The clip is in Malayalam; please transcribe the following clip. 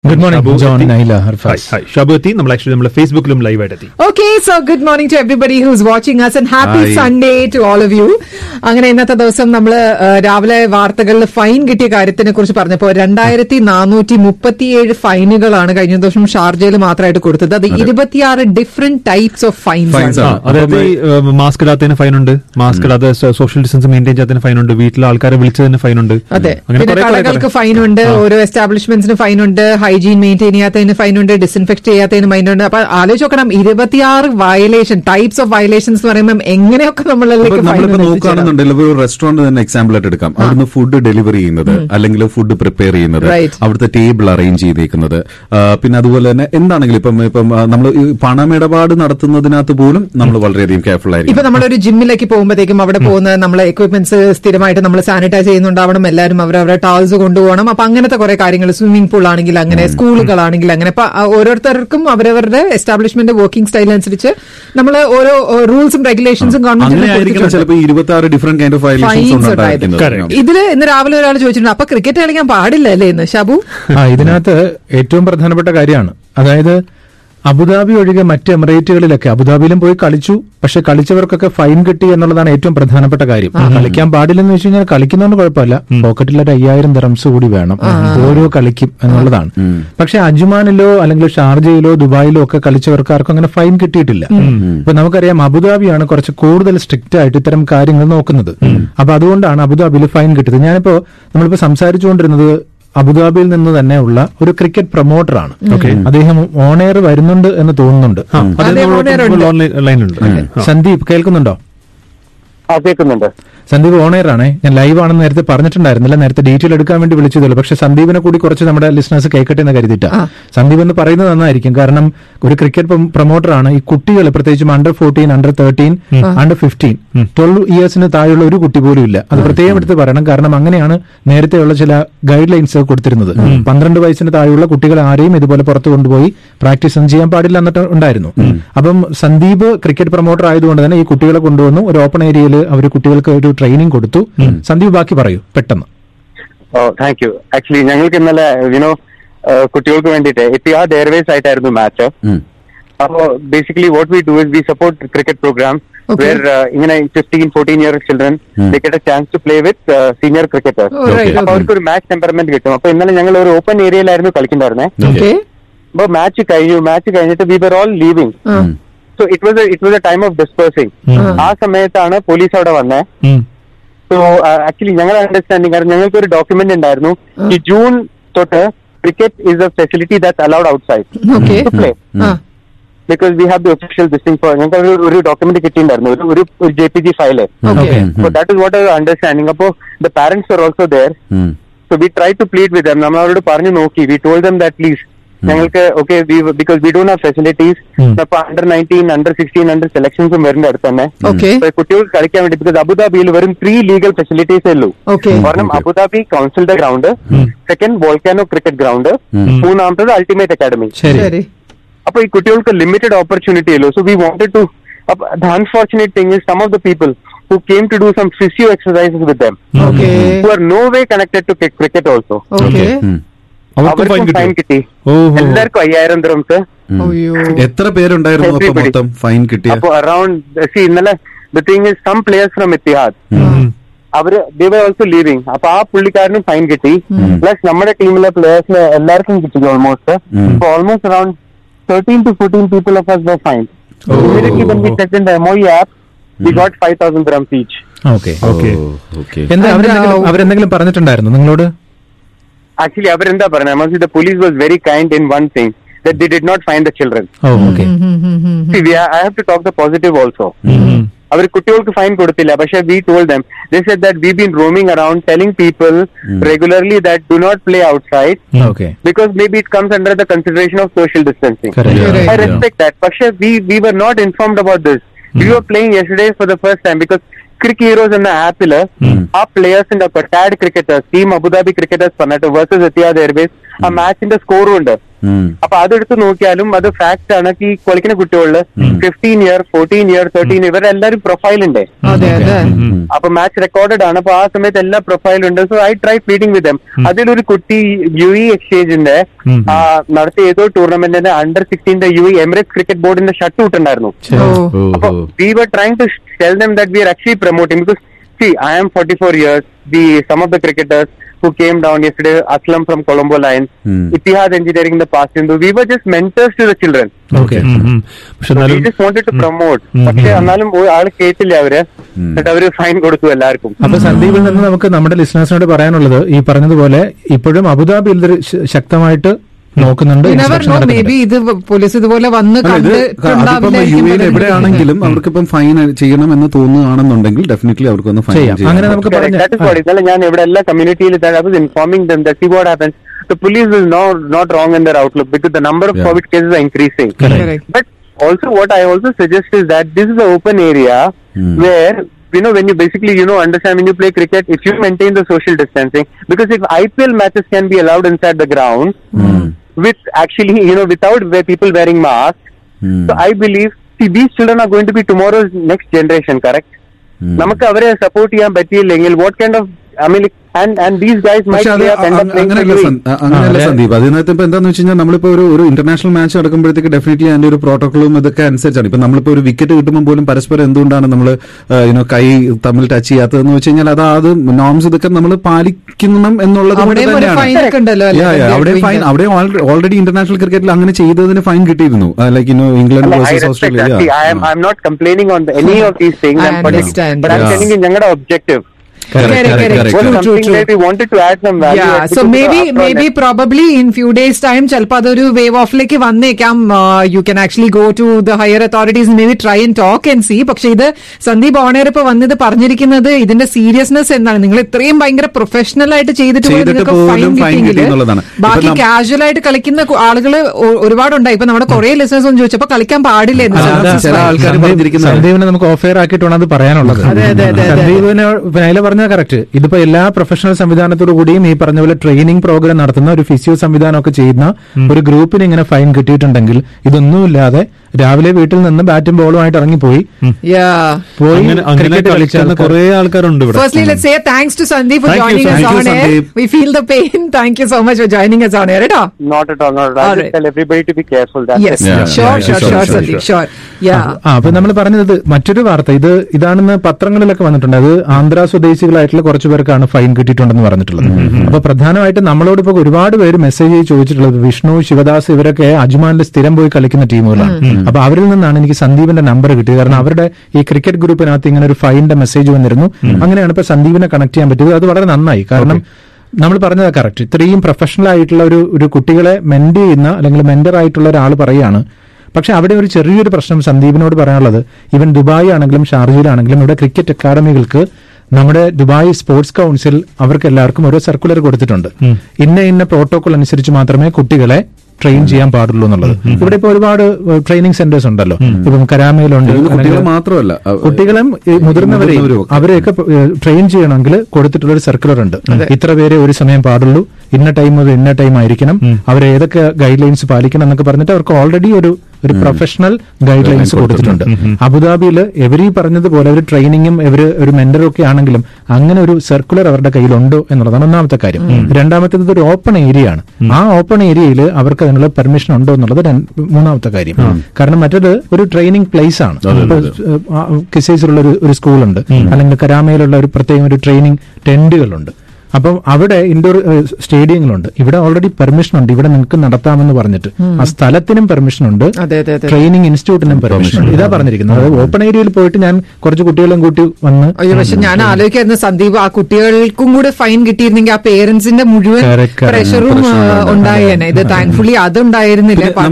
ഗുഡ് മോർണിംഗ് ഷാബു ജോൺ എത്തി. നൈല ഹായ് ഹർഫാസ് ഹായ് ഷാബു എത്തി നമ്മൾ ആക്ച്വലി നമ്മൾ ഫേസ്ബുക്കിലും ലൈവ് ആയിട്ട് എത്തി Okay, so good morning to everybody who's watching us and happy Hi. Sunday to all of you. അങ്ങനെ ഇന്നത്തെ ദിവസം നമ്മൾ രാവിലെ വാർത്തകളിൽ ഫൈൻ കിട്ടിയ കാര്യത്തിനെ കുറിച്ച് പറഞ്ഞപ്പോൾ രണ്ടായിരത്തി നാനൂറ്റി മുപ്പത്തിയേഴ് ഫൈനുകളാണ് കഴിഞ്ഞ ദിവസം ഷാർജയിൽ മാത്രമായിട്ട് കൊടുത്തത് അത് ഇരുപത്തിയാറ് different types of Fines fines ആ. അതായത് ഈ മാസ്ക് ഇടാത്തതിന് ഫൈൻ ഉണ്ട് മാസ്ക് ഇടാതെ സോഷ്യൽ ഡിസ്റ്റൻസ് മെയിൻറ്റെയിൻ ചെയ്യാത്തതിന് ഫൈൻ ഉണ്ട് വീട്ടിലെ ആൾക്കാരെ വിളിച്ചതിന് ഫൈൻ ഉണ്ട് അതെ അങ്ങനെ പിന്നെ കുറെ കുറെ കടകൾക്ക് കുറെ. ഫൈൻ ഉണ്ട് ഓരോ എസ്റ്റാബ്ലിഷ്മെന്റ്സിന് ഫൈൻ ഉണ്ട് ഹൈജീൻ മെയിൻറ്റെയിൻ ചെയ്യാത്തതിന് ഫൈൻ ഉണ്ട് ഡിസ്ഇൻഫെക്ട് ചെയ്യാത്തതിന് ഫൈൻ ഉണ്ട് അപ്പൊ ആലോചിച്ച് നോക്കണം ഇരുപത്തിയാറ് വയലേഷൻ ടൈപ്സ് ഓഫ് വയലേഷൻസ് എന്ന് പറയുമ്പോൾ എങ്ങനെയൊക്കെ നമ്മളിലേക്ക് ഫൈൻ നമ്മളിപ്പോ നോക്കുകയാണെന്നുണ്ടെങ്കിൽ ഇപ്പൊ ഒരു റെസ്റ്റോറന്റ് തന്നെ എക്സാമ്പിൾ ആയിട്ട് എടുക്കാം അവിടുന്ന് ഫുഡ് ഡെലിവറി ചെയ്യുന്നത് അല്ലെങ്കിൽ ഫുഡ് പ്രിപ്പയർ ചെയ്യുന്നത് Right. അവിടുത്തെ ടേബിൾ അറേഞ്ച് ചെയ്തേക്കുന്നത് ആ, പിന്നെ അതുപോലെ തന്നെ എന്താണെങ്കിലും ഇപ്പം ഇപ്പം നമ്മൾ പണമിടപാട് നടത്തുന്നതിനകത്ത് പോലും നമ്മൾ വളരെയധികം കെയർഫുൾ ഇപ്പൊ ആയിരിക്കും നമ്മളൊരു ജിമ്മിലേക്ക് പോകുമ്പോഴത്തേക്കും അവിടെ പോകുന്ന നമ്മളെ എക്വിപ്മെന്റ്സ് സ്ഥിരമായിട്ട് നമ്മൾ സാനിറ്റൈസ് ചെയ്യുന്നുണ്ടാവണം എല്ലാവരും അവരവരുടെ ടാൾസ് കൊണ്ടുപോകണം അപ്പൊ അങ്ങനത്തെ കുറെ കാര്യങ്ങൾ സ്വിമ്മിംഗ് പൂൾ ആണെങ്കിൽ അങ്ങനെ സ്കൂളുകളാണെങ്കിൽ അങ്ങനെ അപ്പൊ ആ ഓരോരുത്തർക്കും അവരവരുടെ എസ്റ്റാബ്ലിഷ്മെന്റ് വർക്കിംഗ് സ്റ്റൈൽ അനുസരിച്ച് നമ്മൾ ഓരോ റൂൾസും റെഗുലേഷൻസും അങ്ങനെ ആയിരിക്കണം ഗവൺമെന്റ് ചിലപ്പോൾ ഇരുപത്തി ആറ് different kind of violations Fines ഉണ്ടായിരിക്കുന്നത് ഇതില് ഇന്ന് രാവിലെ ഒരാൾ ചോദിച്ചിട്ടുണ്ട് അപ്പൊ ക്രിക്കറ്റ് കളിക്കാൻ പാടില്ല അല്ലേ ഇന്ന് ഷാബു ആ ഇതിനകത്ത് ഏറ്റവും പ്രധാനപ്പെട്ട കാര്യമാണ് അതായത് അബുദാബി ഒഴികെ മറ്റ് എമിറേറ്റുകളിലൊക്കെ അബുദാബിയിലും പോയി കളിച്ചു പക്ഷെ കളിച്ചവർക്കൊക്കെ ഫൈൻ കിട്ടി എന്നുള്ളതാണ് ഏറ്റവും പ്രധാനപ്പെട്ട കാര്യം കളിക്കാൻ പാടില്ലെന്ന് വെച്ച് കഴിഞ്ഞാൽ കളിക്കുന്നതുകൊണ്ട് കുഴപ്പമില്ല പോക്കറ്റിൽ ഒരു അയ്യായിരം ദറംസ് കൂടി വേണം ഓരോ കളിക്കും എന്നുള്ളതാണ് പക്ഷെ അജ്മാനിലോ അല്ലെങ്കിൽ ഷാർജയിലോ ദുബായിലോ ഒക്കെ കളിച്ചവർക്ക് ആർക്കും അങ്ങനെ ഫൈൻ കിട്ടിയിട്ടില്ല ഇപ്പൊ നമുക്കറിയാം അബുദാബിയാണ് കുറച്ച് കൂടുതൽ സ്ട്രിക്റ്റ് ആയിട്ട് ഇത്തരം കാര്യങ്ങൾ നോക്കുന്നത് അപ്പൊ അതുകൊണ്ടാണ് അബുദാബിയിൽ ഫൈൻ കിട്ടിയത് ഞാനിപ്പോ നമ്മളിപ്പോ സംസാരിച്ചുകൊണ്ടിരുന്നത് അബുദാബിയിൽ നിന്ന് തന്നെയുള്ള ഒരു ക്രിക്കറ്റ് പ്രൊമോട്ടറാണ് അദ്ദേഹം ഓൺ എയർ വരുന്നുണ്ട് എന്ന് തോന്നുന്നുണ്ട് അത് അതെ, നമ്മൾ on air ഉണ്ട്. ഓൺലൈൻ ലൈനുണ്ട് സന്ദീപ് കേൾക്കുന്നുണ്ടോ ആ കേൾക്കുന്നുണ്ട് സന്ദീപ് ഓൺ എയർ ആണ് ഞാൻ ലൈവ് ആണെന്ന് നേരത്തെ പറഞ്ഞിട്ടുണ്ടായിരുന്നില്ല നേരത്തെ ഡീറ്റെയിൽ എടുക്കാൻ വേണ്ടി വിളിച്ചതുള്ളൂ പക്ഷെ സന്ദീപിനെ കൂടി കുറച്ച് നമ്മുടെ ലിസണേഴ്സ് കേൾക്കട്ടെ എന്ന് കരുതിയിട്ടാ സന്ദീപ് എന്ന് പറയുന്നത് നന്നായിരിക്കും കാരണം ഒരു ക്രിക്കറ്റ് പ്രൊമോട്ടറാണ് ഈ കുട്ടികൾ പ്രത്യേകിച്ചും under fourteen under thirteen under fifteen twelve ഇയേഴ്സിന് താഴെയുള്ള ഒരു കുട്ടി പോലും ഇല്ല അത് പ്രത്യേകം എടുത്ത് പറയണം കാരണം അങ്ങനെയാണ് നേരത്തെയുള്ള ചില ഗൈഡ് ലൈൻസ് കൊടുത്തിരുന്നത് പന്ത്രണ്ട് വയസ്സിന് താഴെയുള്ള കുട്ടികളെ ആരെയും ഇതുപോലെ പുറത്ത് കൊണ്ടുപോയി പ്രാക്ടീസ് ഒന്നും ചെയ്യാൻ പാടില്ല എന്നിട്ട് ഉണ്ടായിരുന്നു അപ്പം സന്ദീപ് ക്രിക്കറ്റ് പ്രൊമോട്ടർ ആയതുകൊണ്ട് തന്നെ ഈ കുട്ടികളെ കൊണ്ടുവന്നു ഒരു ഓപ്പൺ ഏരിയയിൽ അവർ കുട്ടികൾക്ക് ഒരു ട്രെയിനിങ് കൊടുത്തു സന്ദീപ് ബാക്കി പറയൂ പെട്ടെന്ന് ഓ താങ്ക് യു ആക്ച്വലി ഞങ്ങൾക്ക് ഇന്നലെ യുനോ കുട്ടികൾക്ക് വേണ്ടിയിട്ട് എത്തിഹാദ് എയർവേസ് ആയിട്ടായിരുന്നു മാച്ച് അപ്പോ basically what we do is we support cricket program Okay. Where ഇങ്ങനെ fifteen fourteen year children they get a chance to play with senior cricketers Oh, right, അപ്പൊ okay. അവർക്ക് ഒരു മാച്ച് ടെമ്പർമെന്റ് കിട്ടും അപ്പൊ ഇന്നലെ ഞങ്ങൾ ഒരു ഓപ്പൺ ഏരിയയിലായിരുന്നു കളിക്കുന്നുണ്ടായിരുന്നേ ഓക്കെ അപ്പൊ മാച്ച് കഴിഞ്ഞു മാച്ച് കഴിഞ്ഞിട്ട് we were all leaving so it was it was a time of dispersing ആ സമയത്താണ് പോലീസ് അവിടെ വന്നേ സോ ആക്ച്വലി ഞങ്ങളുടെ അണ്ടർസ്റ്റാൻഡിംഗ് കാരണം ഞങ്ങൾക്ക് ഒരു ഡോക്യുമെന്റ് ഉണ്ടായിരുന്നു ഈ ജൂൺ തൊട്ട് cricket is a facility that allowed outside okay play ആ because we have the official this thing for ഞങ്ങൾക്ക് ഒരു ഒരു ഡോക്യുമെന്റ് കിട്ടിയിട്ടുണ്ടായിരുന്നു ഒരു ഒരു ഒരു J P G file okay so that is what understanding അപ്പോ the parents are also there so we try to plead with നമ്മൾ അവരോട് പറഞ്ഞു നോക്കി we told them that please ഞങ്ങൾക്ക് okay because we don't have facilities അപ്പൊ under nineteen under sixteen under സെലക്ഷൻസും വരുന്നുണ്ട് അടുത്ത് തന്നെ ഓക്കെ അപ്പൊ കുട്ടികൾക്ക് കളിക്കാൻ വേണ്ടി ബിക്കോസ് അബുദാബിയിൽ വെറും ത്രീ ലീഗൽ ഫെസിലിറ്റീസ് ഉള്ളൂ ഓക്കെ ഒരെണ്ണം അബുദാബി കൗൺസിലിന്റെ ground second volcano cricket ground മൂന്നാമത്തത് അൾട്ടിമേറ്റ് അക്കാഡമി ശരി ശരി അപ്പൊ ഈ കുട്ടികൾക്ക് ലിമിറ്റഡ് ഓപ്പർച്യൂണിറ്റി ഉള്ളൂ so we wanted to the unfortunate thing is some of the people who came to do some physio exercises with them okay who are no way connected to cricket also okay അവർക്കും ഫൈൻ അവർക്കും ഫൈൻ കിട്ടി കിട്ടി ഓഹോ. എല്ലാവർക്കും അയ്യായിരം ദ്രംസ് അയ്യോ എത്ര പേരുണ്ടായിരുന്നു അപ്പൊ Everybody. മൊത്തം ഫൈൻ കിട്ടിയ അപ്പൊ അറൌണ്ട് സി ഇന്നലെ the thing is some players from Etihad അവര് ദേ ഓൾസോ ലീവിംഗ് അപ്പൊ ആ പുള്ളിക്കാരനും ഫൈൻ കിട്ടി പ്ലസ് നമ്മുടെ ടീമിലെ പ്ലേയേഴ്സിന് എല്ലാവർക്കും കിട്ടി ഓൾമോസ്റ്റ് അപ്പൊ almost around thirteen to fourteen people of us were fined. Immediately when we checked in the MOE app, we got 5,000 dirhams each. Okay okay okay എന്താ And, അവരെന്തെങ്കിലും uh, അവരെന്തെങ്കിലും പറഞ്ഞിട്ടുണ്ടായിരുന്നു നിങ്ങളോട് Actually, അവരെന്താ പറഞ്ഞത് the police was very kind in one thing that they did not find the children. ഓ okay See, we ha- I have to talk the positive also. അവർ കുട്ടികൾക്ക് ഫൈൻ കൊടുത്തില്ല പക്ഷെ we told them they said that we been roaming around telling people regularly that do not play outside okay because maybe it comes under the consideration of social distancing. Correct. Yeah. I respect that. പക്ഷെ we we were not informed about this. We were playing yesterday for the first time because Cricket Heroes എന്ന ആപ്പില് ആ പ്ലേയേഴ്സിന്റെ ടാഡ് ക്രിക്കറ്റേഴ്സ് ടീം അബുദാബി ക്രിക്കറ്റേഴ്സ് പറഞ്ഞിട്ട് വേഴ്സസ് എത്തിയാദ് എയർവേസ് ആ മാച്ചിന്റെ സ്കോറും ഉണ്ട് ഉം. അപ്പൊ അതെടുത്ത് നോക്കിയാലും അത് ഫാക്ട് ആണ് ഈ കളിക്കുന്ന കുട്ടികളില് fifteen year fourteen year thirteen ഇവരെല്ലാരും പ്രൊഫൈൽ ഉണ്ട് അതെ അതെ അപ്പൊ മാച്ച് റെക്കോർഡഡ് ആണ് അപ്പൊ ആ സമയത്ത് എല്ലാ പ്രൊഫൈലും ഉണ്ട് so I try pleading with them അതിലൊരു കുട്ടി യു ഇ എക്സ്ചേഞ്ചിന്റെ ആ, നടത്തിയ ഏതോ ടൂർണമെന്റിന്റെ അണ്ടർ സിക്സ്റ്റീന്റെ യു ഇ എമിറേറ്റ്സ് ക്രിക്കറ്റ് ബോർഡിന്റെ ഷർട്ട് ഇട്ടുണ്ടായിരുന്നു ഓ ഓ, അപ്പൊ ഓ. we were trying to tell them that we are actually promoting because see, I am 44 years. The some of the cricketers who came down yesterday, Aslam from Colombo Lions, Hmm. Itihad Engineering in the past, Hindu, we were just mentors to the children. Okay പക്ഷെ So we എന്നാലും just wanted to promote. പക്ഷെ എന്നാലും ഒരു ആള് കേട്ടില്ല അവര് എന്നിട്ട് അവര് ഫൈൻ കൊടുത്തു എല്ലാവർക്കും അപ്പൊ സന്ദീപിൽ നിന്ന് നമുക്ക് നമ്മുടെ ലിസണേഴ്സിനോട് പറയാനുള്ളത് ഈ പറഞ്ഞതുപോലെ ഇപ്പോഴും അബുദാബിയിൽ ഇത് ശ- ശക്തമായിട്ട് നോക്കുന്നുണ്ട് നെവർ inspection നോ മേ നടക്കുന്നുണ്ട്. ബി ഇത് പോലീസ് ഇതുപോലെ വന്ന് അല്ല, ഇത് അതിപ്പം യു എയിൽ എവിടെയാണെങ്കിലും അവർക്കിപ്പം ഫൈൻ ചെയ്യണം എന്ന് തോന്നുകയാണെന്നുണ്ടെങ്കിൽ ഡെഫിനറ്റ്ലി അവർക്കൊന്ന് ഫൈൻ ചെയ്യാം അങ്ങനെ ചെയ്യാം നമുക്ക് പറഞ്ഞ ദാറ്റ് ഇസ് വാട്ട് ഇന്നലെ ഞാൻ ഇവിടെ എല്ലാ കമ്മ്യൂണിറ്റിയിൽ I was informing them that see what happens the police is no not wrong in their outlook because the number of Yeah. COVID cases are increasing. Correct. But also, what I also suggest is that this is an open area Hmm. where you know when you basically you know understand when you play cricket, if you maintain the social distancing, because if IPL matches can be allowed inside the ground with actually you know without where people wearing masks, Hmm. so I believe see these children are going to be tomorrow's next generation, correct? Hmm. നമുക്ക് അവരെ സപ്പോർട്ട് ചെയ്യാൻ പറ്റിയില്ലെങ്കിൽ what kind of I mean and and these guys പക്ഷെ അത് അ- അ- അങ്ങനെയല്ല സന്ദീപ്. അ- അങ്ങനെയല്ല ആ, അതെ. സന്ദീപ് അതിനകത്ത് ഇപ്പൊ എന്താന്ന് വെച്ച് കഴിഞ്ഞാൽ നമ്മളിപ്പോ ഒരു ഒരു ഇന്റർനാഷണൽ മാച്ച് നടക്കുമ്പോഴത്തേക്ക് ഡെഫിനറ്റ്ലി അതിന്റെ ഒരു പ്രോട്ടോക്കോളും ഇതൊക്കെ അനുസരിച്ചാണ് ഇപ്പൊ നമ്മളിപ്പോ ഒരു വിക്കറ്റ് കിട്ടുമ്പോൾ പോലും പരസ്പരം എന്തുകൊണ്ടാണ് നമ്മൾ യുനോ കൈ തമ്മിൽ ടച്ച് ചെയ്യാത്തതെന്ന് വെച്ച് കഴിഞ്ഞാൽ അത് അത് നോംസ് ഇതൊക്കെ നമ്മൾ പാലിക്കണം എന്നുള്ളത് കൊണ്ട് അവിടെയും ഒരു തന്നെയാണ് ഫൈൻ ഒക്കെ ഉണ്ടല്ലോ അല്ലേ? Yeah, yeah. അവിടെ Doing ഫൈൻ that. അവിടെ ഓൾറെഡി ഇന്റർനാഷണൽ ക്രിക്കറ്റിൽ അങ്ങനെ ചെയ്തതിന് ഫൈൻ കിട്ടിയിരുന്നു ലൈക്ക് ഇനോ England I versus respect Australia that. See, I am I'm not complaining on the, any of these things. I I'm putting- understand. But I'm Yeah. telling you, ഞങ്ങളുടെ objective Correct, correct. was True, true, something true. that we wanted to add some value. Yeah, at so because maybe after all, maybe probably in few days time ചിലപ്പോൾ അതൊരു വേവ് ഓഫിലേക്ക് വന്നേക്കാം you can actually go to the higher authorities maybe try and talk and see പക്ഷെ ഇത് സന്ദീപ് ഓണർ ഇപ്പൊ വന്നത് പറഞ്ഞിരിക്കുന്നത് ഇതിന്റെ സീരിയസ്നെസ് എന്താണ് നിങ്ങൾ ഇത്രയും ഭയങ്കര പ്രൊഫഷണൽ ആയിട്ട് ചെയ്തിട്ട് പോലും ചെയ്തിട്ട് നിങ്ങൾക്ക് പോലും ഫൈൻ fine കിട്ടിയെങ്കിൽ കിട്ടി എന്നുള്ളതാണ്. ഇപ്പൊ ബാക്കി നം- കാഷ്വൽ ആയിട്ട് കളിക്കുന്ന ആളുകൾ ഒരുപാടുണ്ടായി ഇപ്പൊ നമ്മുടെ കുറെ ലിസണേഴ്സ് ഒന്ന് ചോദിച്ചപ്പോ കളിക്കാൻ പാടില്ല എന്ന് അല്ല, അതാ, ചില ആൾക്കാര് സന്ദീപ്- പറഞ്ഞിരിക്കുന്നത് സന്ദീപിനെ നമുക്ക് ഓഫെയർ ആക്കിയിട്ട് വേണം അത് പറയാനുള്ളത് അതെ, അതെ, അതെ, അതെ. സന്ദീപിന് നൈല പറഞ്ഞ കറക്റ്റ് ഇതിപ്പോ എല്ലാ പ്രൊഫഷണൽ സംവിധാനത്തോടു കൂടിയും ഈ പറഞ്ഞ പോലെ ട്രെയിനിങ് പ്രോഗ്രാം നടത്തുന്ന ഒരു ഫിസിയോ സംവിധാനം ഒക്കെ ചെയ്യുന്ന ഒരു ഗ്രൂപ്പിന് ഇങ്ങനെ ഫൈൻ കിട്ടിയിട്ടുണ്ടെങ്കിൽ ഇതൊന്നുമില്ലാതെ രാവിലെ വീട്ടിൽ നിന്ന് ബാറ്റും ബോളുമായിട്ട് ഇറങ്ങിപ്പോയി Yeah. പോയി അങ്ങനെ അങ്ങനെ ക്രിക്കറ്റ് കളിച്ച കളിക്കുന്ന ആൾക്കാർ. കുറെ ആൾക്കാരുണ്ട് ഇവിടെ Firstly, let's say thanks to Sandeep for Thank you, joining us thank you, on air. Sandeep. We feel the pain. Thank you so much for joining us on air. കേട്ടോ? Not at all, not at all. I All just right. tell everybody to be careful. That's Yes, it. Yeah, sure, yeah, sure, sure, sure, sure, Sandeep, sure. Yeah. ആ അപ്പൊ നമ്മൾ പറഞ്ഞത് മറ്റൊരു വാർത്ത ഇത് ഇതാണെന്ന് പത്രങ്ങളിലൊക്കെ വന്നിട്ടുണ്ട് അത് ആന്ധ്ര സ്വദേശികളായിട്ടുള്ള കുറച്ചു പേർക്കാണ് ഫൈൻ കിട്ടിയിട്ടുണ്ടെന്ന് പറഞ്ഞിട്ടുള്ളത് അപ്പൊ പ്രധാനമായിട്ടും നമ്മളോട് ഇപ്പൊ ഒരുപാട് പേര് മെസ്സേജ് ചോദിച്ചിട്ടുള്ളത് വിഷ്ണു ശിവദാസ് ഇവരൊക്കെ അജ്മാനിൽ സ്ഥിരം പോയി കളിക്കുന്ന ടീമുകളാണ് അപ്പൊ അവരിൽ നിന്നാണ് എനിക്ക് സന്ദീപിന്റെ നമ്പർ കിട്ടിയത് കാരണം അവരുടെ ഈ ക്രിക്കറ്റ് ഗ്രൂപ്പിനകത്ത് ഇങ്ങനെ ഒരു ഫൈനിന്റെ മെസ്സേജ് വന്നിരുന്നു അങ്ങനെയാണ് ഇപ്പൊ സന്ദീപിനെ കണക്ട് ചെയ്യാൻ പറ്റിയത് അത് വളരെ നന്നായി കാരണം നമ്മൾ പറഞ്ഞത് കറക്റ്റ് ഇത്രയും പ്രൊഫഷണൽ ആയിട്ടുള്ള ഒരു ഒരു കുട്ടികളെ മെന്റ് ചെയ്യുന്ന അല്ലെങ്കിൽ മെന്റർ ആയിട്ടുള്ള ഒരാൾ പറയാണ് പക്ഷെ അവിടെ ഒരു ചെറിയൊരു പ്രശ്നം സന്ദീപിനോട് പറയാനുള്ളത് ഇവൻ ദുബായ് ആണെങ്കിലും ഷാർജയിലാണെങ്കിലും ഇവിടെ ക്രിക്കറ്റ് അക്കാദമികൾക്ക് നമ്മുടെ ദുബായ് സ്പോർട്സ് കൗൺസിൽ അവർക്ക് എല്ലാവർക്കും ഓരോ സർക്കുലർ കൊടുത്തിട്ടുണ്ട് ഇന്ന ഇന്ന പ്രോട്ടോകോൾ അനുസരിച്ച് മാത്രമേ കുട്ടികളെ ട്രെയിൻ ചെയ്യാൻ പാടുള്ളൂ എന്നുള്ളത് ഇവിടെ ഇപ്പൊ ഒരുപാട് ട്രെയിനിങ് സെന്റേഴ്സ് ഉണ്ടല്ലോ ഇപ്പം കരാമയിലുണ്ട് കുട്ടികൾ അല്ലെങ്കിൽ മാത്രമല്ല അ- കുട്ടികളും ഈ മുതിർന്നവരെയും മുതിർന്നവരും ഒക്കെ. അവരെയൊക്കെ ട്രെയിൻ ചെയ്യണമെങ്കിൽ കൊടുത്തിട്ടുള്ള ഒരു സർക്കുലർ ഉണ്ട് ഇത്ര പേരെ ഒരു സമയം പാടുള്ളൂ ഇന്ന ടൈം മുതൽ ഇന്ന ടൈം ആയിരിക്കണം അവർ ഏതൊക്കെ ഗൈഡ് ലൈൻസ് പാലിക്കണം എന്നൊക്കെ പറഞ്ഞിട്ട് അവർക്ക് ഓൾറെഡി ഒരു ഒരു പ്രൊഫഷണൽ ഗൈഡ് ലൈൻസ് കൊടുത്തിട്ടുണ്ട് അബുദാബിയിൽ എവരി പറഞ്ഞതുപോലെ ഒരു ട്രെയിനിങ്ങും ഇവര് ഒരു മെന്ററും ഒക്കെ ആണെങ്കിലും അങ്ങനെ ഒരു സർക്കുലർ അവരുടെ കയ്യിലുണ്ടോ എന്നുള്ളതാണ് ഒന്നാമത്തെ കാര്യം രണ്ടാമത്തേത് ഒരു ഓപ്പൺ ഏരിയ ആണ് ആ ഓപ്പൺ ഏരിയയിൽ അവർക്ക് അതിനുള്ള പെർമിഷൻ ഉണ്ടോ എന്നുള്ളത് രണ്ട്- മൂന്നാമത്തെ കാര്യം കാരണം മറ്റേത് ഒരു ട്രെയിനിങ് പ്ലേസ് ആണ് ഇപ്പൊ, ആ, കിസൈസിലുള്ള ഒരു ഒരു സ്കൂളുണ്ട് അല്ലെങ്കിൽ കരാമയിലുള്ള ഒരു പ്രത്യേകം ഒരു ട്രെയിനിങ് ടെന്റുകളുണ്ട് അപ്പം അവിടെ ഇൻഡോർ സ്റ്റേഡിയങ്ങളുണ്ട് ഇവിടെ ഓൾറെഡി പെർമിഷൻ ഉണ്ട് ഇവിടെ നിങ്ങൾക്ക് നടത്താമെന്ന് പറഞ്ഞിട്ട് ആ സ്ഥലത്തിനും പെർമിഷൻ ഉണ്ട് അതെ, അതെ, അതെ. ട്രെയിനിങ് ഇൻസ്റ്റിറ്റ്യൂട്ടിനും പെർമിഷൻ ഉണ്ട് ഇതാ പറഞ്ഞിരിക്കുന്നത് അതായത് ഓപ്പൺ ഏരിയയിൽ പോയിട്ട് ഞാൻ കുറച്ച് കുട്ടികളും കൂട്ടി വന്ന് അയ്യോ പക്ഷെ ഞാൻ ആലോചിക്കായിരുന്നു സന്ദീപ് ആ കുട്ടികൾക്കും കൂടെ ഫൈൻ കിട്ടിയിരുന്നെങ്കിൽ ആ പേരൻസിന്റെ മുഴുവൻ Correct, correct. പ്രഷറും പ്രശ്നം ഉണ്ടായേനെ. ഉണ്ടായേനെ ഇത് താങ്ക്ഫുള്ളി അതുണ്ടായിരുന്നില്ല പിന്നെ